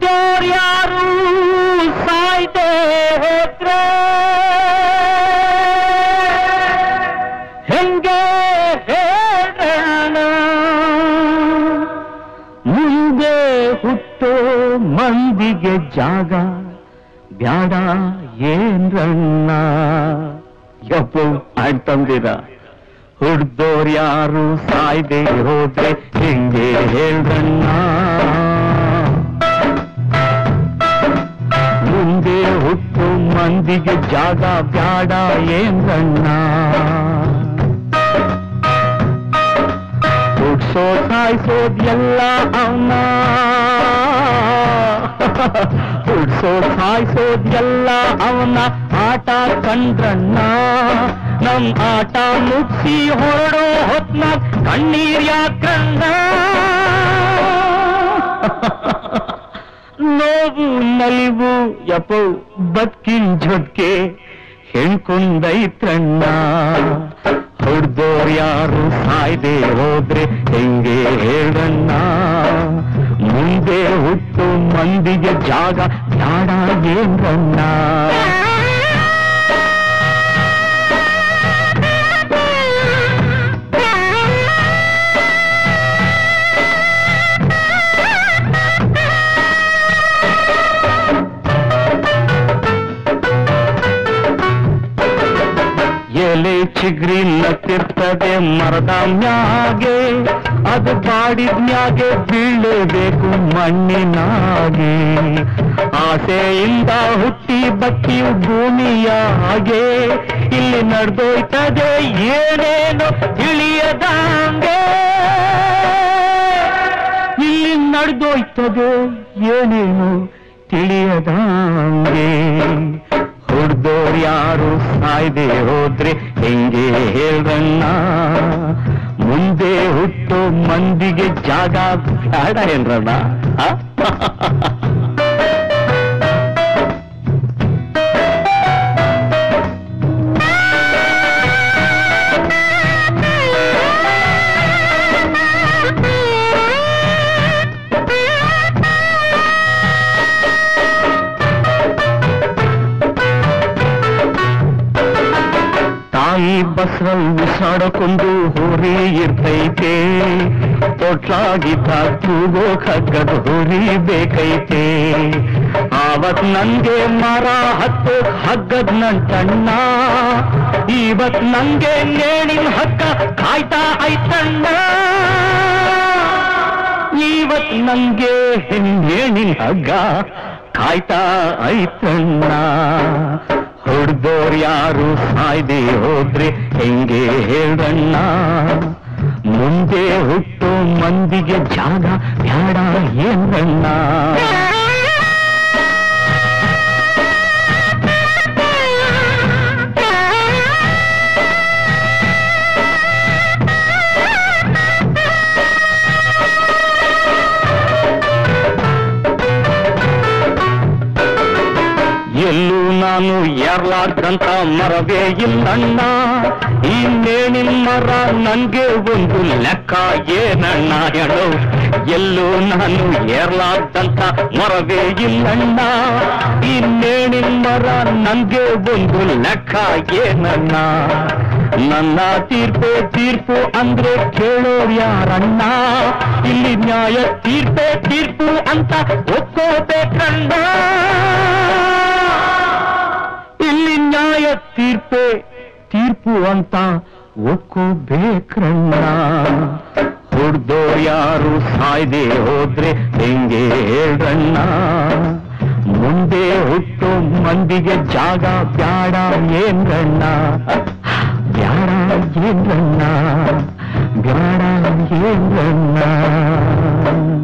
ಹುಡ್ದೋರ್ ಯಾರು ಸಾಯ್ದೆ ಹೋದ್ರೆ ಹೆಂಗೆ ಹೇಳೋಣ ಮುಂದೆ ಹುಟ್ಟೋ ಮಂದಿಗೆ ಜಾಗ ಬ್ಯಾಡ ಏನ್ರಣ್ಣ ಯಪ್ಪು ಅಂತಂದಿರ ಹುಡ್ದೋರ್ ಯಾರು ಸಾಯ್ದೆ ಹೋದ್ರೆ ಹೆಂಗೆ ಹೇಳ್ರಣ್ಣ ಮುಂದೆ ಹುಟ್ಟು ಮಂದಿಗೆ ಜಾಗ ಬ್ಯಾಡ ಏನ್ರಣ್ಣ ಹುಡ್ಸೋ ಸಾಯ್ಸೋದ್ ಎಲ್ಲ ಅವನ ಹುಡ್ಸೋ ಸಾಯ್ಸೋದ್ ಎಲ್ಲ ಅವನ ಆಟ ಕಂಡ್ರಣ್ಣ ನಮ್ ಆಟ ಮುಗಿಸಿ ಹೊರಡೋ ಹೊತ್ನ ಕಣ್ಣೀರ್ ಯಾಕಂಡ ನೋವು ನಲಿವು ಯಪೋ ಬದುಕಿನ ಜೊಟ್ಕೆ ಹೆಣ್ಕೊಂಡೈತ್ರಣ್ಣ ಹೊಡ್ದೋರ್ ಯಾರು ಸಾಯ್ದೆ ಹೋದ್ರೆ ಹೆಂಗೆ ಹೇಳಣ್ಣ ಮುಂದೆ ಹುಟ್ಟು ಮಂದಿಗೆ ಜಾಗ ಬ್ಯಾಡ ಏನ್ರಣ್ಣ ಎಲೆ ಚಿಗ್ರಿ ನತ್ತಿರ್ತದೆ ಮರದ ಮ್ಯಾಗೆ ಅದು ಬಾಡಿದ ಮ್ಯಾಗೆ ಬೀಳಬೇಕು ಮಣ್ಣಿನಾಗೆ ಆಸೆಯಿಂದ ಹುಟ್ಟಿ ಬಕ್ಕಿಯು ಭೂಮಿಯ ಹಾಗೆ ಇಲ್ಲಿ ನಡೆದೋಯ್ತದೆ ಏನೇನು ತಿಳಿಯದಂಗೆ ಇಲ್ಲಿ ನಡೆದೋಯ್ತದೆ ಏನೇನು ತಿಳಿಯದಂಗೆ ಹುಡ್ದೋರ್ ಯಾರು ಸಾಯ್ದೆ ಹೋದ್ರೆ ಹೆಂಗೆ ಹೇಳ್ರಣ್ಣ ಮುಂದೆ ಹುಟ್ಟು ಮಂದಿಗೆ ಜಾಗ ಬೇಡ ಏನ್ರಣ್ಣ ಆ? ತಾಯಿ ಬಸ್ರಲ್ಲಿ ಉಸಾಡಕೊಂಡು ಹೋರಿ ಇರ್ತೈತೆ ತೊಟ್ಲಾಗಿದ್ದ ತೂಗೋ ಕಗ್ಗದ ಹೋರಿ ಬೇಕೈತೆ ಆವತ್ ನಂಗೆ ಮರ ಹತ್ತು ಹಗ್ಗದ್ ನಂಟಣ್ಣ ಇವತ್ ನಂಗೆ ನೇಣಿನ ಹಗ್ಗ ಕಾಯ್ತಾ ಐತಣ್ಣ ಇವತ್ ನಂಗೆ ನೇಣಿನ ಹಗ್ಗ ಕಾಯ್ತಾ ಐತಣ್ಣ ಹೊಡ್ದೋರ್ ಯಾರು ಸಾಯ್ದೆ ಹೋದ್ರೆ ಹೆಂಗೆ ಹೇಳಣ್ಣ ಮುಂದೆ ಹುಟ್ಟು ಮಂದಿಗೆ ಜಾಗ ಬ್ಯಾಡ ಏನ್ರಣ್ಣ ಎಲ್ಲೂ ನಾನು ಏರ್ಲಾರ್ದಂತ ಮರವೇ ಇಲ್ಲಣ್ಣ ಈ ನೇಣಿನ ಮರ ನನ್ಗೆ ಒಂದು ಲೆಕ್ಕ ಏನಣ್ಣ ಹೇಳು ಎಲ್ಲೂ ನಾನು ಏರ್ಲಾರ್ದಂತ ಮರವೇ ಇಲ್ಲಣ್ಣ ಈ ನೇಣಿನ ಮರ ನನ್ಗೆ ಒಂದು ಲೆಕ್ಕ ಏನಣ್ಣ ನನ್ನ ತೀರ್ಪೆ ತೀರ್ಪು ಅಂದ್ರೆ ಕೇಳೋರು ಯಾರಣ್ಣ ಇಲ್ಲಿ ನ್ಯಾಯ ತೀರ್ಪೆ ತೀರ್ಪು ಅಂತ ಒಪ್ಕೋಬೇಕಣ್ಣ ಇಲ್ಲಿ ನ್ಯಾಯ ತೀರ್ಪೆ ತೀರ್ಪು ಅಂತ ಒಕ್ಕೋಬೇಕ್ರಣ್ಣ ಹುಡ್ದೋರ್ ಯಾರು ಸಾಯ್ದೆ ಹೋದ್ರೆ ಹೆಂಗೆ ಹೇಳ್ರಣ್ಣ ಮುಂದೆ ಹುಟ್ಟು ಮಂದಿಗೆ ಜಾಗ ಬ್ಯಾಡ ಏನ್ರಣ್ಣ ಬ್ಯಾಡ ಏನ್ರಣ್ಣ ಬ್ಯಾಡ ಏನ್ರಣ್ಣ